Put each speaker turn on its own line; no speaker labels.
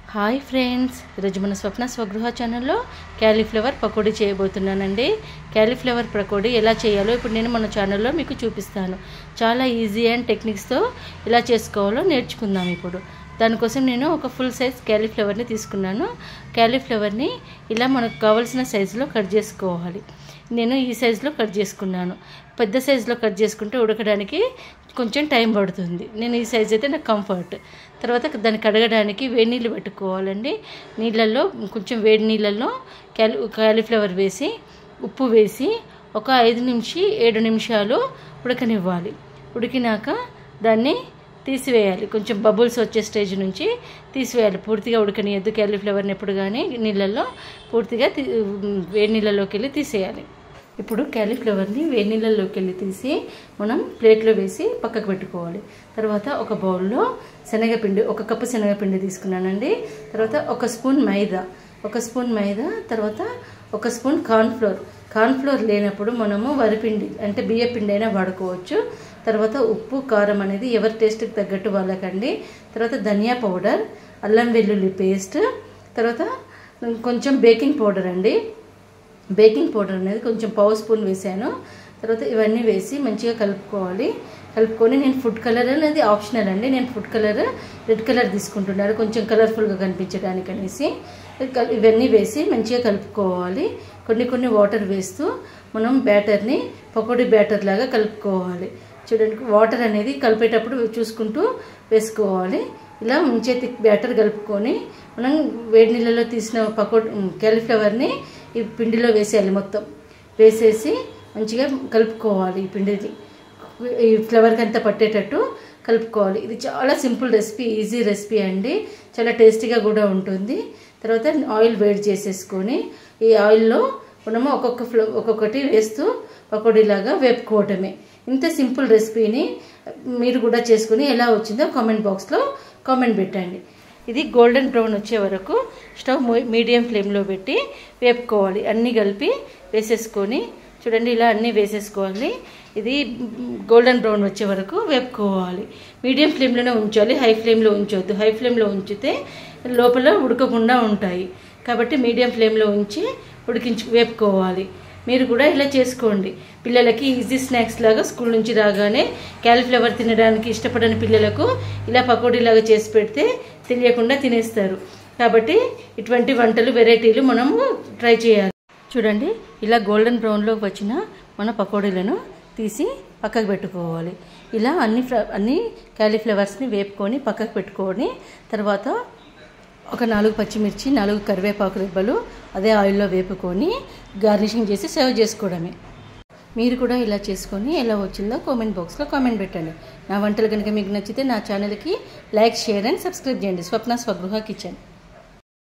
hi friends ఈరోజు మన స్వప్న స్వగృహ ఛానల్లో క్యాలీఫ్లవర్ పకోడీ చేయబోతున్నానండి క్యాలీఫ్లవర్ పకోడీ ఎలా చేయాలో ఇప్పుడు నేను మన ఛానల్లో మీకు చూపిస్తాను చాలా ఈజీ అండ్ టెక్నిక్స్తో ఎలా చేసుకోవాలో నేర్చుకుందాం ఇప్పుడు దానికోసం నేను ఒక ఫుల్ సైజ్ క్యాలీఫ్లవర్ని తీసుకున్నాను క్యాలీఫ్లవర్ని ఇలా మనకు కావాల్సిన సైజులో కట్ చేసుకోవాలి నేను ఈ సైజులో కట్ చేసుకున్నాను పెద్ద సైజులో కట్ చేసుకుంటే ఉడకడానికి కొంచెం టైం పడుతుంది నేను ఈ సైజ్ అయితే నాకు కంఫర్ట్ తర్వాత దాన్ని కడగడానికి వేడి నీళ్ళు పెట్టుకోవాలండి నీళ్ళల్లో కొంచెం వేడి నీళ్ళల్లో క్యాలి క్యాలీఫ్లవర్ వేసి ఉప్పు వేసి ఒక ఐదు నుంచి ఏడు నిమిషాలు ఉడకనివ్వాలి ఉడికినాక దాన్ని తీసివేయాలి కొంచెం బబుల్స్ వచ్చే స్టేజ్ నుంచి తీసివేయాలి పూర్తిగా ఉడకనియద్దు క్యాలీఫ్లవర్ని ఎప్పుడు కానీ నీళ్ళల్లో పూర్తిగా వేడి నీళ్ళలోకి వెళ్ళి తీసేయాలి ఇప్పుడు క్యాలీఫ్లవర్ని వేడి నీళ్ళలోకి వెళ్ళి తీసి మనం ప్లేట్లో వేసి పక్కకు పెట్టుకోవాలి తర్వాత ఒక బౌల్లో శనగపిండి ఒక కప్పు శనగపిండి తీసుకున్నానండి తర్వాత ఒక స్పూన్ మైదా ఒక స్పూన్ మైదా తర్వాత ఒక స్పూన్ కార్న్ఫ్లోర్ కార్న్ఫ్లోర్ లేనప్పుడు మనము వరిపిండి అంటే బియ్యపిండి అయినా వాడుకోవచ్చు తర్వాత ఉప్పు కారం అనేది ఎవరి టేస్ట్కి తగ్గట్టు వాళ్ళకండి తర్వాత ధనియా పౌడర్ అల్లం వెల్లుల్లి పేస్ట్ తర్వాత కొంచెం బేకింగ్ పౌడర్ అండి బేకింగ్ పౌడర్ అనేది కొంచెం పావు స్పూన్ వేసాను తర్వాత ఇవన్నీ వేసి మంచిగా కలుపుకోవాలి కలుపుకొని నేను ఫుడ్ కలర్ అనేది ఆప్షనల్ అండి నేను ఫుడ్ కలర్ రెడ్ కలర్ తీసుకుంటున్నాను కొంచెం కలర్ఫుల్గా కనిపించడానికి అనేసి ఇవన్నీ వేసి మంచిగా కలుపుకోవాలి కొన్ని కొన్ని వాటర్ వేస్తూ మనం బ్యాటర్ని పకోడీ బ్యాటర్ లాగా కలుపుకోవాలి చూడండి వాటర్ అనేది కలిపేటప్పుడు చూసుకుంటూ వేసుకోవాలి ఇలా మంచిగా థిక్ బ్యాటర్ కలుపుకొని మనం వేడి నీళ్ళలో తీసిన పకో క్యాలీఫ్లవర్ని ఈ పిండిలో వేసేయాలి మొత్తం వేసేసి మంచిగా కలుపుకోవాలి ఈ పిండిని ఈ ఫ్లవర్కి అంతా పట్టేటట్టు కలుపుకోవాలి ఇది చాలా సింపుల్ రెసిపీ ఈజీ రెసిపీ అండి చాలా టేస్టీగా కూడా ఉంటుంది తర్వాత ఆయిల్ వేడి చేసేసుకొని ఈ ఆయిల్లో మనము ఒక్కొక్క ఫ్లో ఒక్కొక్కటి వేస్తూ పకోడీలాగా వేపుకోవటమే ఇంత సింపుల్ రెసిపీని మీరు కూడా చేసుకుని ఎలా వచ్చిందో కామెంట్ బాక్స్లో కామెంట్ పెట్టండి ఇది గోల్డెన్ బ్రౌన్ వచ్చే వరకు స్టవ్ మీడియం ఫ్లేమ్లో పెట్టి వేపుకోవాలి అన్నీ కలిపి వేసేసుకొని చూడండి ఇలా అన్నీ వేసేసుకోవాలి ఇది గోల్డెన్ బ్రౌన్ వచ్చే వరకు వేపుకోవాలి మీడియం ఫ్లేమ్లోనే ఉంచాలి హై ఫ్లేమ్లో ఉంచవద్దు హై ఫ్లేమ్లో ఉంచితే లోపల ఉడకకుండా ఉంటాయి కాబట్టి మీడియం ఫ్లేమ్లో ఉంచి ఉడికించు వేపుకోవాలి మీరు కూడా ఇలా చేసుకోండి పిల్లలకి ఈజీ స్నాక్స్ లాగా స్కూల్ నుంచి రాగానే క్యాలీఫ్లవర్ తినడానికి ఇష్టపడని పిల్లలకు ఇలా పకోడీలాగా చేసి పెడితే తెలియకుండా తినేస్తారు కాబట్టి ఇటువంటి వంటలు వెరైటీలు మనము ట్రై చేయాలి చూడండి ఇలా గోల్డెన్ బ్రౌన్లోకి వచ్చిన మన పకోడీలను తీసి పక్కకు పెట్టుకోవాలి ఇలా అన్ని అన్ని క్యాలీఫ్లవర్స్ని వేపుకొని పక్కకు పెట్టుకొని తర్వాత ఒక నాలుగు పచ్చిమిర్చి నాలుగు కరివేపాకు రెబ్బలు అదే ఆయిల్లో వేపుకొని గార్నిషింగ్ చేసి సర్వ్ చేసుకోవడమే మీరు కూడా ఇలా చేసుకొని ఎలా వచ్చిందో కామెంట్ బాక్స్లో కామెంట్ పెట్టండి నా వంటలు కనుక మీకు నచ్చితే నా ఛానల్కి లైక్ షేర్ అండ్ సబ్స్క్రైబ్ చేయండి స్వప్న స్వగృహ కిచెన్